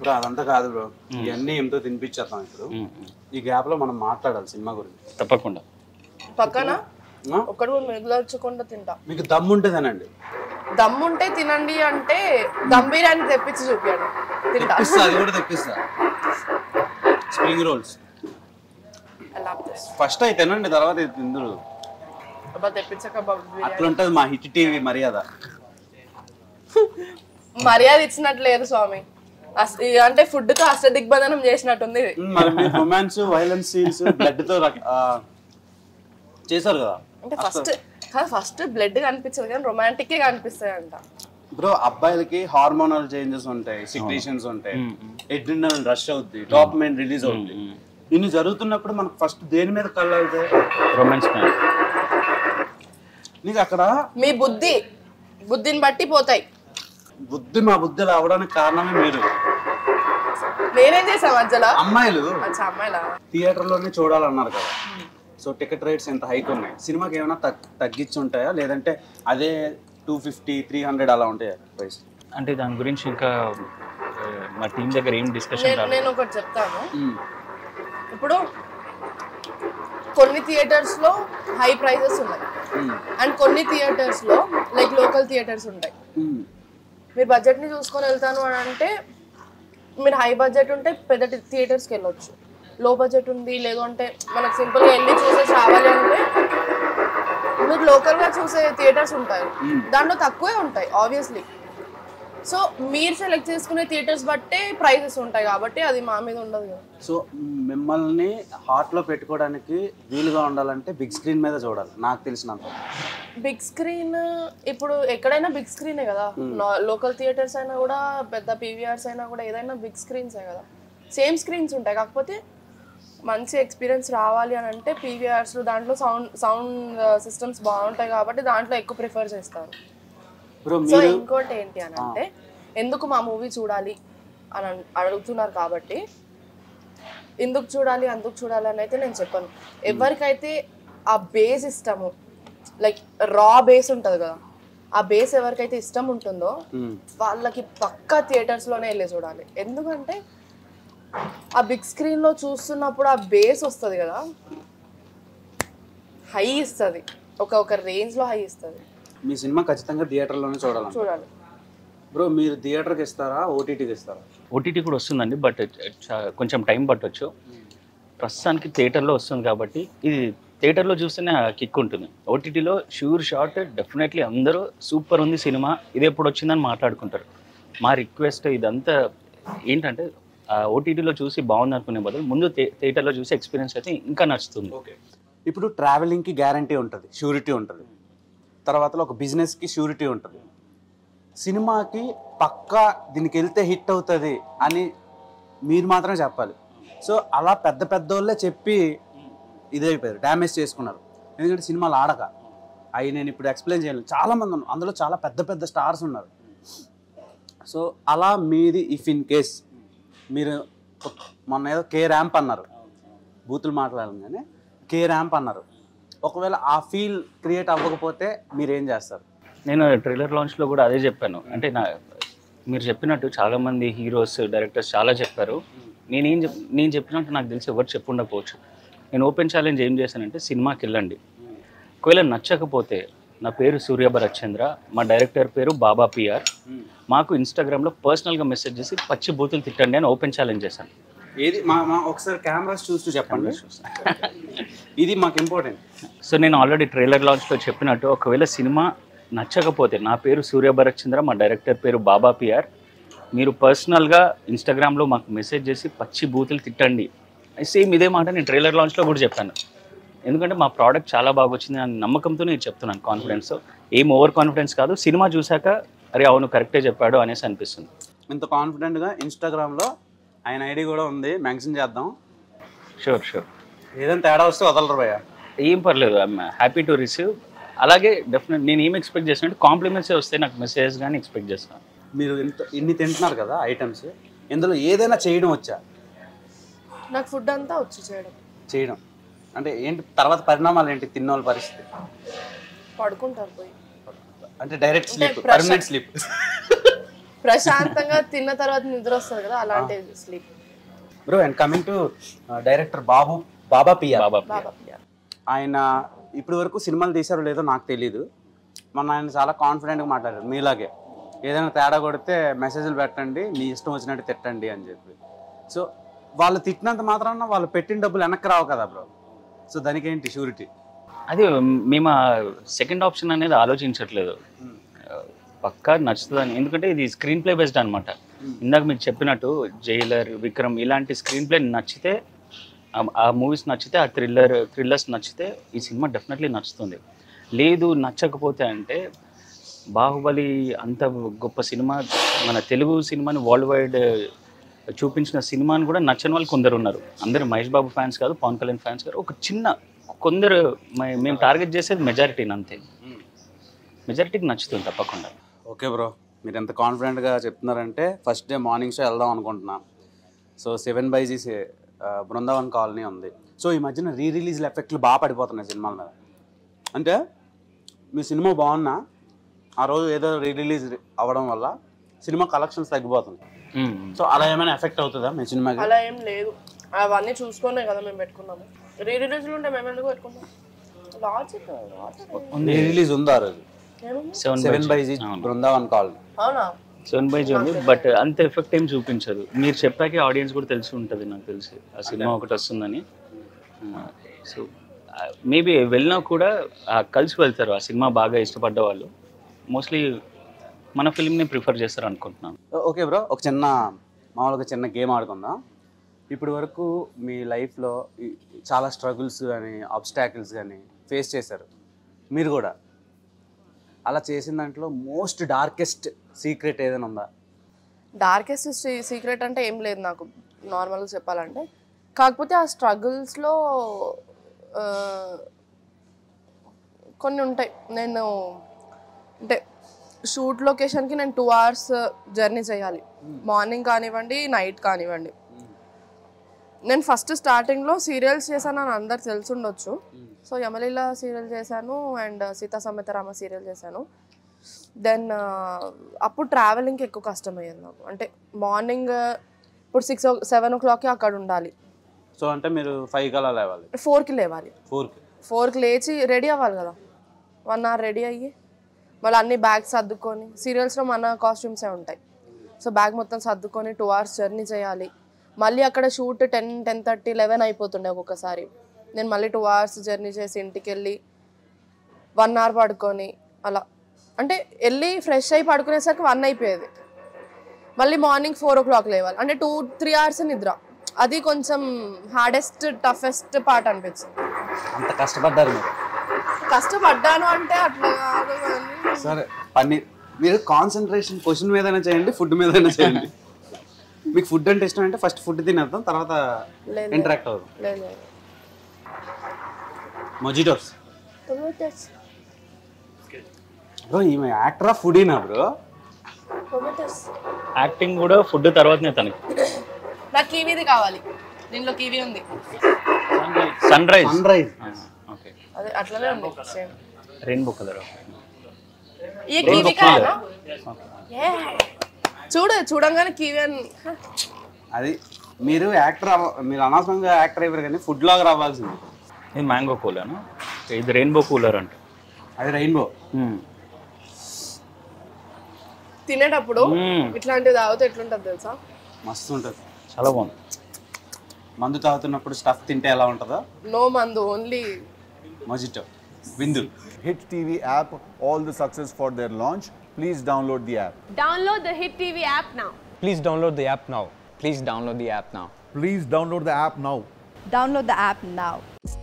Bro అదంతా కాదు bro ఇవన్నీ ఏమిటో తినిపించేద్దాం ఇప్పుడు ఉమ్, ఉమ్. ఈ గ్యాప్ లో మనం మాట్లాడాలి సినిమా గురించి తప్పకుండా పక్కన ఆ? ఒక్కడు కూడా మిగిల్చకుండా తింటా మీకు దమ్ము ఉంటుందనండి దమ్ముంటే తినండి అంటే దమ్ బిర్యానీ తెప్పించి చూపించండి తింటా తెప్పిస్తా అది కూడా తెప్పిస్తా స్ప్రింగ్ రోల్స్ అలా ఫస్ట్ అయితే తినండి తర్వాత ఇది తిందురు అబ్బా తెప్పించక బాబు బిర్యానీ అట్లుంటది మా హిట్ టీవీ మర్యాద మర్యాద ఇచ్చినట్టు లేదు స్వామి అస్- ఇది అంటే ఫుడ్ తో అష్ట దిగ్బంధనం చేసినట్టుంది ఇది ఉమ్, మరి మీరు రొమాన్స్ వైలెన్స్ సీన్స్ బ్లడ్ తో రక- ఆ, చేశారు కదా అంటే ఫస్ట్ కాదు ఫస్ట్ బ్లడ్ కనిపించదు కానీ రొమాంటిక్ కనిపిస్తాయి అంట బ్రో అబ్బాయిలకి హార్మోనల్ చేంజెస్ ఉంటాయి సిక్రేషన్స్ ఉంటాయి ఎడ్రినల్ రష్ అవుద్ది టాప్ మెయిన్ రిలీజ్ అవుద్ది ఇన్ని జరుగుతున్నప్పుడు మనకు ఫస్ట్ దేని మీద కళ్ళు అవుతాయి రొమాన్స్ మ్యాన్ నీకు అక్కడ మీ బుద్ధి బుద్ధిని బట్టి పోతాయి బుద్ధి మా బుద్ధిలో అవడానికి కారణమే మీరు నేనేం చేసా మధ్యలో అమ్మాయిలు అచ్చా అమ్మాయిలా థియేటర్ లోనే చూడాలన్నారు కదా సో టికెట్ రేట్స్ ఎంత హైక్ ఉన్నాయి సినిమాకి ఏమైనా తగ్ తగ్గించి ఉంటాయా లేదంటే అదే టూ ఫిఫ్టీ త్రీ హండ్రెడ్ అలా ఉంటాయా ప్రైస్ అంటే దాని గురించి ఇంకా ఆ, మా టీం దగ్గర ఏం డిస్కషన్ నేను రాలేదు నేను ఒకటి చెప్తాను ఇప్పుడు కొన్ని థియేటర్స్ లో హై ప్రైజెస్ ఉన్నాయి అండ్ కొన్ని థియేటర్స్ లో లైక్ లోకల్ థియేటర్స్ ఉంటాయి మీరు బడ్జెట్ ని చూసుకొని వెళ్తాను అని అంటే మీరు హై బడ్జెట్ ఉంటే పెద్ద థియేటర్స్కి వెళ్ళొచ్చు లో బడ్జెట్ ఉంది లేదు అంటే మనకు సింపుల్గా వెళ్ళి చూసేసి రావాలి అంటే మీరు లోకల్గా చూసే థియేటర్స్ ఉంటాయి దాంట్లో తక్కువే ఉంటాయి ఆబ్వియస్లీ సో మీరు సెలెక్ట్ చేసుకునే థియేటర్స్ బట్టే ప్రైజెస్ ఉంటాయి కాబట్టి అది మా మీద ఉండదు కదా సో మిమ్మల్ని హార్ట్ లో పెట్టుకోవడానికి వీలుగా ఉండాలంటే బిగ్ స్క్రీన్ మీద చూడాలి నాకు తెలిసినంత బిగ్ స్క్రీన్ ఇప్పుడు ఎక్కడైనా బిగ్ స్క్రీనే కదా లోకల్ థియేటర్స్ అయినా కూడా పెద్ద పీవీఆర్స్ అయినా కూడా ఏదైనా బిగ్ స్క్రీన్సే కదా సేమ్ స్క్రీన్స్ ఉంటాయి కాకపోతే మంచి ఎక్స్పీరియన్స్ రావాలి అని అంటే పీవీఆర్స్ దాంట్లో సౌండ్ సౌండ్ సిస్టమ్స్ బాగుంటాయి కాబట్టి దాంట్లో ఎక్కువ ప్రిఫర్ చేస్తారు బ్రో సో మీరు ఇంకోటి ఏంటి అని అంటే ఎందుకు మా మూవీ చూడాలి అని అన్- అడుగుతున్నారు కాబట్టి ఎందుకు చూడాలి అందుకు చూడాలి అని అయితే నేను చెప్పను ఎవరికైతే ఆ బేస్ ఇష్టము లైక్ రా బేస్ ఉంటుంది కదా ఆ బేస్ ఎవరికైతే ఇష్టం ఉంటుందో మ్మ్. వాళ్ళకి పక్కా థియేటర్స్లోనే వెళ్ళి చూడాలి ఎందుకంటే ఆ బిగ్ స్క్రీన్లో చూస్తున్నప్పుడు ఆ బేస్ వస్తుంది కదా హై ఇస్తుంది ఒక ఒక రేంజ్లో హై ఇస్తుంది మీ సినిమా ఖచ్చితంగా థియేటర్ లోనే చూడాలి చూడాలి బ్రో మీరు థియేటర్కి ఇస్తారా ఓటీటీకి ఇస్తారా ఓటీటీ కూడా వస్తుందండి బట్ చా- కొంచెం టైం పట్టొచ్చు ప్రస్తుతానికి థియేటర్లో వస్తుంది కాబట్టి ఇది థియేటర్లో చూస్తేనే కిక్ ఉంటుంది ఓటీటీలో షూర్ షాట్ డెఫినెట్లీ అందరూ సూపర్ ఉంది సినిమా ఇది ఎప్పుడు వచ్చిందని మాట్లాడుకుంటారు మా రిక్వెస్ట్ ఇదంతా ఏంటంటే ఓటీటీలో చూసి బాగుంది అనుకునే బదులు ముందు థియే- థియేటర్లో చూసి ఎక్స్పీరియన్స్ అయితే ఇంకా నచ్చుతుంది ఓకే ఇప్పుడు ట్రావెలింగ్కి గ్యారంటీ ఉంటుంది షూరిటీ ఉంటుంది తర్వాత ఒక బిజినెస్కి షూరిటీ ఉంటుంది సినిమాకి పక్కా దీనికి వెళ్తే హిట్ అవుతుంది అని మీరు మాత్రమే చెప్పాలి సో అలా పెద్ద పెద్ద వాళ్ళే చెప్పి ఇదైపోయారు డ్యామేజ్ చేసుకున్నారు ఎందుకంటే సినిమాలు ఆడక అవి నేను ఇప్పుడు ఎక్స్ప్లెయిన్ చేయలేను చాలామంది ఉన్నారు అందులో చాలా పెద్ద పెద్ద స్టార్స్ ఉన్నారు సో అలా మీది ఇఫ్ ఇన్ కేస్ మీరు మొన్న ఏదో కే ర్యాంప్ అన్నారు బూతులు మాట్లాడాలి కానీ కే ర్యాంప్ అన్నారు ఒకవేళ ఆ ఫీల్ క్రియేట్ అవ్వకపోతే మీరు ఏం చేస్తారు నేను ట్రైలర్ లాంచ్లో కూడా అదే చెప్పాను అంటే నా మీరు చెప్పినట్టు చాలామంది హీరోస్ డైరెక్టర్స్ చాలా చెప్పారు నేనేం చెప్ నేను చెప్పినట్టు నాకు తెలిసి ఎవరు చెప్పుండకపోవచ్చు నేను ఓపెన్ ఛాలెంజ్ ఏం చేశానంటే సినిమాకి వెళ్ళండి ఒకవేళ నచ్చకపోతే నా పేరు సూర్య భరత్ చంద్ర మా డైరెక్టర్ పేరు బాబా పిఆర్ మాకు ఇన్స్టాగ్రామ్లో పర్సనల్గా మెసేజ్ చేసి పచ్చి బూతులు తిట్టండి అని ఓపెన్ ఛాలెంజ్ చేశాను ఏది మా మా ఒకసారి కెమెరాస్ చూస్తూ చెప్పండి ఇది మాకు ఇంపార్టెంట్ సో నేను ఆల్రెడీ ట్రైలర్ లాంచ్లో చెప్పినట్టు ఒకవేళ సినిమా నచ్చకపోతే నా పేరు సూర్య భరత్ చంద్ర మా డైరెక్టర్ పేరు బాబా పిఆర్ మీరు పర్సనల్గా ఇన్స్టాగ్రామ్లో మాకు మెసేజ్ చేసి పచ్చి బూతులు తిట్టండి సేమ్ ఇదే మాట నేను ట్రైలర్ లాంచ్లో కూడా చెప్పాను ఎందుకంటే మా ప్రోడక్ట్ చాలా బాగా వచ్చింది అని నమ్మకంతో నేను చెప్తున్నాను కాన్ఫిడెన్స్ ఏం ఓవర్ కాన్ఫిడెన్స్ కాదు సినిమా చూశాక అరే అవును కరెక్టే చెప్పాడు అనేసి అనిపిస్తుంది ఇంత కాన్ఫిడెంట్గా ఇన్స్టాగ్రామ్లో ఆయన ఐడి కూడా ఉంది మెన్షన్ చేద్దాం షూర్ షూర్ ఏదైనా తేడా వస్తే వదలరు భయ్య ఏం పర్లేదు ఐఎమ్ హ్యాపీ టు రిసీవ్ అలాగే డెఫినెట్ నేను ఏం ఎక్స్పెక్ట్ చేసినట్టు కాంప్లిమెంట్స్ వస్తే నాకు మెసేజ్ కానీ ఎక్స్పెక్ట్ చేస్తాను మీరు ఇంత ఇన్ని తింటున్నారు కదా ఐటమ్స్ ఇందులో ఏదైనా చేయడం వచ్చా నాకు ఫుడ్ అంతా వచ్చు చేయడం చేయడం అంటే ఏంటి తర్వాత పరిణామాలు ఏంటి తిన్నోళ్ళ పరిస్థితి పడుకుంటారు పోయి అంటే direct sleep pressure. Permanent sleep ప్రశాంతంగా తిన్న తర్వాత నిద్ర వస్తుంది కదా అలాంటి sleep bro and coming to director బాబు బాబా పియా బాబా బాబా ఆయన ఇప్పటి వరకు సినిమాలు తీశారో లేదో నాకు తెలియదు మొన్న ఆయన చాలా కాన్ఫిడెంట్గా మాట్లాడారు మీలాగే ఏదైనా తేడా కొడితే మెసేజ్లు పెట్టండి మీ ఇష్టం వచ్చినట్టు తిట్టండి అని చెప్పి సో వాళ్ళు తిట్టినంత మాత్రాన వాళ్ళు పెట్టిన డబ్బులు వెనక్కి రావు కదా బ్రో సో దానికి ఏంటి షూరిటీ అది మేము సెకండ్ ఆప్షన్ అనేది ఆలోచించట్లేదు పక్కా నచ్చుతుందని ఎందుకంటే ఇది స్క్రీన్ ప్లే బేస్డ్ అనమాట ఇందాక మీకు చెప్పినట్టు జైలర్ విక్రమ్ ఇలాంటి స్క్రీన్ ప్లే నచ్చితే ఆ- ఆ మూవీస్ నచ్చితే ఆ థ్రిల్లర్ థ్రిల్లర్స్ నచ్చితే ఈ సినిమా డెఫినెట్లీ నచ్చుతుంది లేదు నచ్చకపోతే అంటే బాహుబలి అంత గొప్ప సినిమా మన తెలుగు సినిమాని వరల్డ్ వైడ్ చూపించిన సినిమాని కూడా నచ్చని వాళ్ళు కొందరు ఉన్నారు అందరు మహేష్ బాబు ఫ్యాన్స్ కాదు పవన్ కళ్యాణ్ ఫ్యాన్స్ కాదు ఒక చిన్న కొందరు మే- మేము టార్గెట్ చేసేది మెజారిటీని అంతే మెజారిటీకి నచ్చుతుంది తప్పకుండా ఓకే బ్రో మీరు ఎంత కాన్ఫిడెంట్గా చెప్తున్నారంటే ఫస్ట్ డే మార్నింగ్ షో వెళ్దాం అనుకుంటున్నాం సో సెవెన్ బైజీ బృందావన్ కాలనీ ఉంది సో ఈ మధ్యన రీ రిలీజ్ ఎఫెక్ట్లు బాగా పడిపోతున్నాయి సినిమాల మీద అంటే మీ సినిమా బాగున్నా ఆ రోజు ఏదో రీ రిలీజ్ అవ్వడం వల్ల సినిమా కలెక్షన్స్ తగ్గిపోతుంది మ్మ్. సో అలా ఏమైనా ఎఫెక్ట్ అవుతుందా మీ సినిమాకి అలా ఏం లేదు అవన్నీ చూసుకునే కదా మేము పెట్టుకున్నాము రీ రిలీజ్లు ఉంటే మేము ఎందుకు పెట్టుకుంటాం లాజిక్ లాజిక్ రీ రిలీజ్ ఉందా ఆ రోజు ఏముంది సెవెన్ సెవెన్ బైజీ అవును. బృందావన్ కాలనీ అవునా సెవెన్ బై ఉంది బట్ అంత ఎఫెక్ట్ ఏం చూపించదు మీరు చెప్పాకే ఆడియన్స్ కూడా తెలిసి ఉంటుంది నాకు తెలిసి ఆ సినిమా ఒకటి వస్తుందని సో మేబీ వెళ్ళినా కూడా ఆ కలిసి వెళ్తారు ఆ సినిమా బాగా ఇష్టపడ్డ వాళ్ళు మోస్ట్లీ మన ఫిల్మ్ని ప్రిఫర్ చేస్తారు అనుకుంటున్నాను ఓకే బ్రో ఒక చిన్న మామూలుగా చిన్న గేమ్ ఆడుకుందాం ఇప్పటి వరకు మీ లైఫ్లో ఈ- చాలా స్ట్రగుల్స్ కానీ అబ్స్టాకిల్స్ కానీ ఫేస్ చేశారు మీరు కూడా అలా చేసిన దాంట్లో మోస్ట్ డార్కెస్ట్ సీక్రెట్ ఏదైనా ఉందా డార్కెస్ట్ సీక్రెట్ అంటే ఏం లేదు నాకు నార్మల్గా చెప్పాలంటే కాకపోతే ఆ స్ట్రగుల్స్లో కొన్ని ఉంటాయి నేను అంటే షూట్ లొకేషన్కి నేను టూ అవర్స్ జర్నీ చేయాలి మార్నింగ్ కానివ్వండి నైట్ కానివ్వండి నేను ఫస్ట్ స్టార్టింగ్లో సీరియల్స్ చేశాను అని అందరు తెలిసి ఉండొచ్చు సో యమలీల సీరియల్ చేశాను అండ్ సీతా సమేత రామ సీరియల్ చేశాను దెన్ అప్పుడు ట్రావెలింగ్కి ఎక్కువ కష్టమయ్యేది నాకు అంటే మార్నింగ్ ఇప్పుడు సిక్స్ సెవెన్ ఓ క్లాక్కి అక్కడ ఉండాలి సో అంటే మీరు ఫైవ్ కలా లేవాలి ఫోర్కి లేవాలి ఫోర్కి ఫోర్కి లేచి రెడీ అవ్వాలి కదా వన్ అవర్ రెడీ అయ్యి మళ్ళీ అన్ని బ్యాగ్స్ సర్దుకొని సీరియల్స్లో మన కాస్ట్యూమ్సే ఉంటాయి సో బ్యాగ్ మొత్తం సర్దుకొని టూ అవర్స్ జర్నీ చేయాలి మళ్ళీ అక్కడ shoot ten ten thirty eleven అయిపోతుండే ఒక్కొక్కసారి నేను మళ్ళీ టూ అవర్స్ జర్నీ చేసి ఇంటికి వెళ్ళి వన్ అవర్ పడుకొని అలా అంటే వెళ్ళి ఫ్రెష్ అయి పడుకునేసరికి వన్ అయిపోయేది మళ్ళీ మార్నింగ్ ఫోర్ ఓ క్లాక్ లేవాలి అంటే టూ త్రీ అవర్స్ నిద్ర అది కొంచెం హార్డెస్ట్ టఫెస్ట్ పార్ట్ అనిపించింది అంత కష్టపడ్డారు మీరు కష్టపడ్డాను అంటే అట్లా కాదు కానీ సరే పన్నీర్ మీరు కాన్సన్ట్రేషన్ క్వశ్చన్ మీదైనా చేయండి ఫుడ్ మీదైనా చేయండి మీకు ఫుడ్ అంటే ఇష్టం అంటే ఫస్ట్ ఫుడ్ తినేద్దాం తర్వాత లేదు. ఇంటరాక్ట్ అవుదాం లేదు లేదు మొజిటోస్ బ్రో ఈమె యాక్టరా ఫుడీనా బ్రో యాక్టింగ్ కూడా ఫుడ్ తర్వాతనే తనకి నాకు కివీది కావాలి దీంట్లో కివీ ఉంది sunrise sunrise okay అదే అట్లనే ఉంది సేమ్ రెయిన్బో కలర్ ఈ కివీ కావాలా ఏ చూడు చూడంగానే కివీ అని హ, అది మీరు యాక్టర్ మీరు అనవసరంగా యాక్టర్ అయిపోయారు కానీ ఫుడ్ లాగా రావాల్సింది ఇది మ్యాంగో కూలర్ ఇది రెయిన్బో కూలర్ అంట అది రెయిన్బో తినేటప్పుడు మ్మ్. ఇట్లాంటివి తాగితే ఎట్లుంటుంది తెలుసా మస్తు ఉంటుంది చాలా బాగుంది మందు తాగుతున్నప్పుడు స్టఫ్ తింటే ఎలా ఉంటుందో నో మందు ఓన్లీ మొజిటో విందు Hit TV app, all the success for their launch. Please download the app. Download the Hit TV app now. Please download the app now. Please download the app now. Please download the app now. Download the app now.